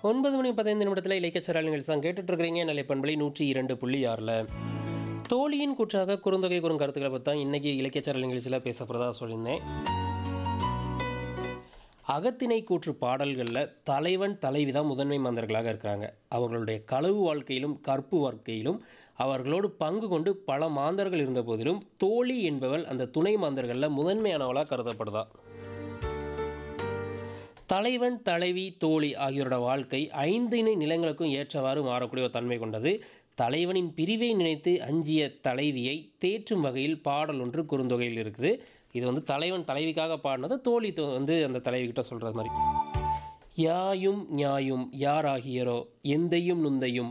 ஒன்பது மணி பதினைந்து நிமிடத்தில் இலக்கியச்சரால் நிகழ்ச்சி தான் கேட்டுட்டு இருக்கிறீங்க நிலை பண்பலை நூற்றி இரண்டு புள்ளி ஆறில் தோழியின் கூற்றாக குறுந்தொகை குறும் கருத்துக்களை பற்றி தான் இன்றைக்கி இலக்கியச்சரல் நிகழ்ச்சியில் பேச போகிறதா சொல்லியிருந்தேன் அகத்திணை கூற்று பாடல்களில் தலைவன் தலைவி தான் முதன்மை மந்தர்களாக இருக்கிறாங்க அவர்களுடைய களவு வாழ்க்கையிலும் கற்பு வாழ்க்கையிலும் அவர்களோடு பங்கு கொண்டு பல மாந்தர்கள் இருந்த போதிலும் தோழி என்பவள் அந்த துணை மாந்தர்களில் முதன்மையானவளாக கருதப்படுதா தலைவன் தலைவி தோழி ஆகியோரோட வாழ்க்கை ஐந்து இணை நிலங்களுக்கும் ஏற்றவாறு மாறக்கூடிய ஒரு தன்மை கொண்டது தலைவனின் பிரிவை நினைத்து அஞ்சிய தலைவியை தேற்றும் வகையில் பாடல் ஒன்று குறுந்தொகையில் இருக்குது இது வந்து தலைவன் தலைவிக்காக பாடினது தோழி தோ- வந்து அந்த தலைவி கிட்ட சொல்கிறது மாதிரி யாயும் ஞாயும் யாராகியரோ எந்தையும் நுந்தையும்